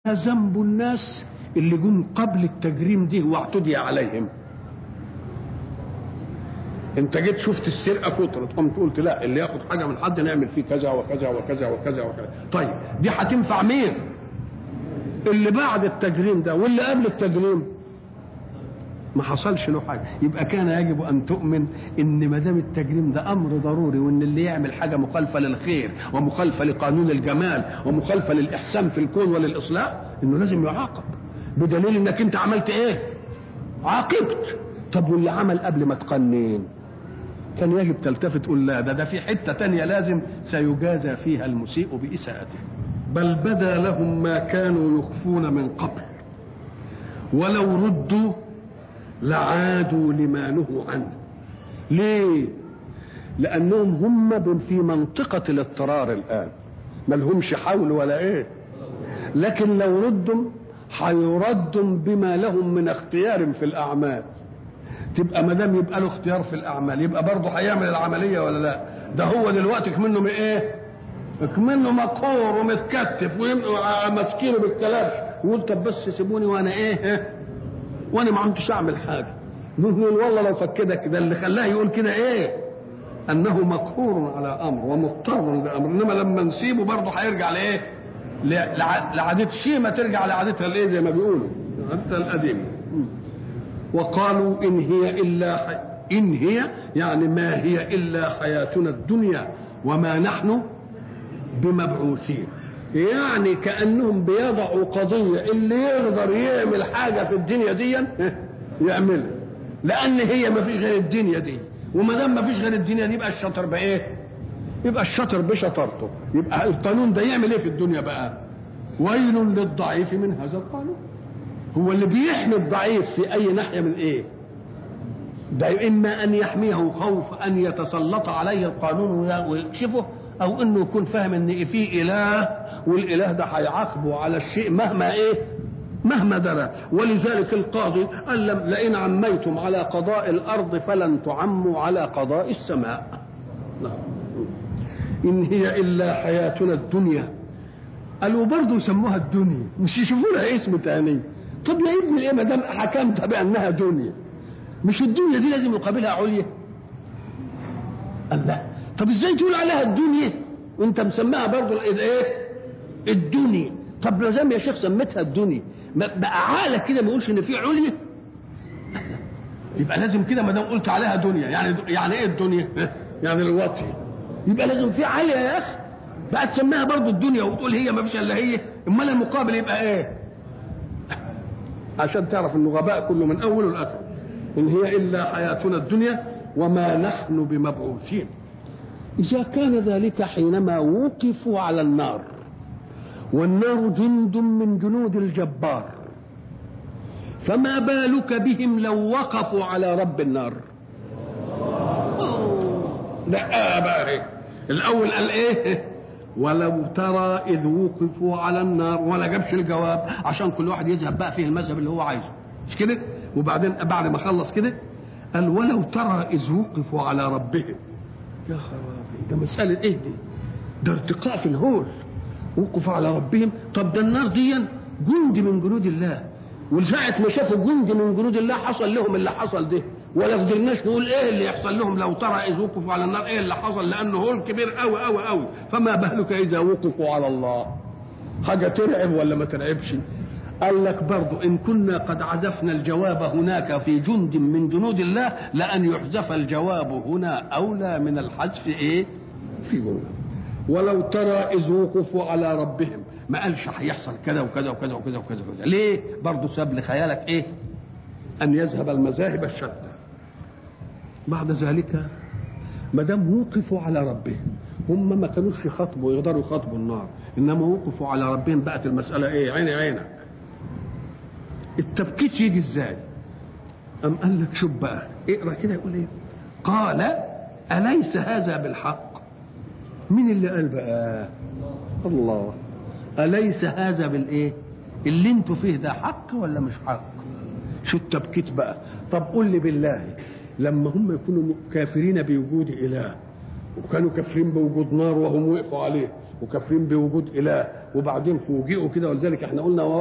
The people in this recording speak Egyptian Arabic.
ذنب الناس اللي جم قبل التجريم دي واعتدي عليهم انت جيت شفت السرقه كترت قمت قلت لا اللي ياخد حاجه من حد نعمل فيه كذا وكذا وكذا وكذا وكذا طيب دي هتنفع مين اللي بعد التجريم ده واللي قبل التجريم ما حصلش له حاجه يبقى كان يجب ان تؤمن ان ما دام التجريم ده امر ضروري وان اللي يعمل حاجه مخالفه للخير ومخالفه لقانون الجمال ومخالفه للاحسان في الكون وللاصلاح انه لازم يعاقب بدليل انك انت عملت ايه عاقبت طب واللي عمل قبل ما تقنن كان يجب تلتفت تقول لا ده ده في حته تانية لازم سيجازى فيها المسيء باساءته بل بدا لهم ما كانوا يخفون من قبل ولو ردوا لعادوا لما نهوا عنه ليه لانهم هم في منطقه الاضطرار الان ما لهمش حول ولا ايه لكن لو ردوا هيردوا بما لهم من اختيار في الاعمال تبقى ما دام يبقى له اختيار في الاعمال يبقى برضه هيعمل العمليه ولا لا ده هو دلوقتي كمنه من ايه كمنه مقهور ومتكتف وماسكينه بالكلبش ويقول طب بس سيبوني وانا ايه وانا ما عمتش اعمل حاجه نقول والله لو فكدك ده اللي خلاه يقول كده ايه انه مقهور على امر ومضطر لامر انما لما نسيبه برضه هيرجع لايه لعادة الشيمه ترجع لعادتها الايه زي ما بيقولوا عادتها القديمه وقالوا ان هي الا حي... ان هي يعني ما هي الا حياتنا الدنيا وما نحن بمبعوثين يعني كانهم بيضعوا قضيه اللي يقدر يعمل حاجه في الدنيا دي يعملها لان هي ما فيش غير الدنيا دي وما دام ما فيش غير الدنيا دي يبقى الشاطر بايه يبقى الشاطر بشطارته يبقى القانون ده يعمل ايه في الدنيا بقى ويل للضعيف من هذا القانون هو اللي بيحمي الضعيف في اي ناحيه من ايه ده اما ان يحميه خوف ان يتسلط عليه القانون ويكشفه او انه يكون فاهم ان في اله والاله ده هيعاقبه على الشيء مهما ايه مهما درى ولذلك القاضي قال لئن عميتم على قضاء الارض فلن تعموا على قضاء السماء ان هي الا حياتنا الدنيا قالوا برضه يسموها الدنيا مش يشوفوا لها اسم تاني طب يا ابني ايه ما دام حكمت بانها دنيا مش الدنيا دي لازم يقابلها عليا قال لا طب ازاي تقول عليها الدنيا وانت مسماها برضه الايه الدنيا طب لازم يا شيخ سميتها الدنيا بقى عقلك كده ما يقولش ان في عليا يبقى لازم كده ما دام قلت عليها دنيا يعني يعني ايه الدنيا يعني الوطي يبقى لازم في عاليه يا اخي بقى تسميها برضه الدنيا وتقول هي ما فيش الا هي امال المقابل يبقى ايه عشان تعرف انه غباء كله من اوله لاخره ان هي الا حياتنا الدنيا وما نحن بمبعوثين اذا كان ذلك حينما وقفوا على النار والنار جند من جنود الجبار فما بالك بهم لو وقفوا على رب النار لا بقى ايه الاول قال ايه ولو ترى اذ وقفوا على النار ولا جابش الجواب عشان كل واحد يذهب بقى فيه المذهب اللي هو عايزه مش كده وبعدين بعد ما خلص كده قال ولو ترى اذ وقفوا على ربهم يا خرابي ده مساله ايه دي ده ارتقاء في الهول وقفوا على ربهم طب ده النار دي جند من جنود الله وساعة ما شافوا جند من جنود الله حصل لهم اللي حصل ده ولا قدرناش نقول ايه اللي يحصل لهم لو ترى اذ وقفوا على النار ايه اللي حصل لانه هول كبير قوي قوي قوي فما بالك اذا وقفوا على الله حاجه ترعب ولا ما ترعبش قال لك برضو ان كنا قد عزفنا الجواب هناك في جند من جنود الله لان يحذف الجواب هنا اولى من الحذف ايه في جنود ولو ترى اذ وقفوا على ربهم ما قالش هيحصل كذا وكذا وكذا وكذا وكذا وكذا ليه برضه ساب لخيالك ايه ان يذهب المذاهب الشتى بعد ذلك ما دام وقفوا على ربهم هم ما كانوش يخاطبوا يقدروا يخاطبوا النار انما وقفوا على ربهم بقت المساله ايه عيني عينك التبكيت يجي ازاي ام قال لك شوف بقى اقرا كده يقول ايه قال اليس هذا بالحق مين اللي قال بقى الله اليس هذا بالايه اللي انتوا فيه ده حق ولا مش حق شو التبكيت بقى طب قول لي بالله لما هم يكونوا كافرين بوجود اله وكانوا كافرين بوجود نار وهم وقفوا عليه وكافرين بوجود اله وبعدين فوجئوا كده ولذلك احنا قلنا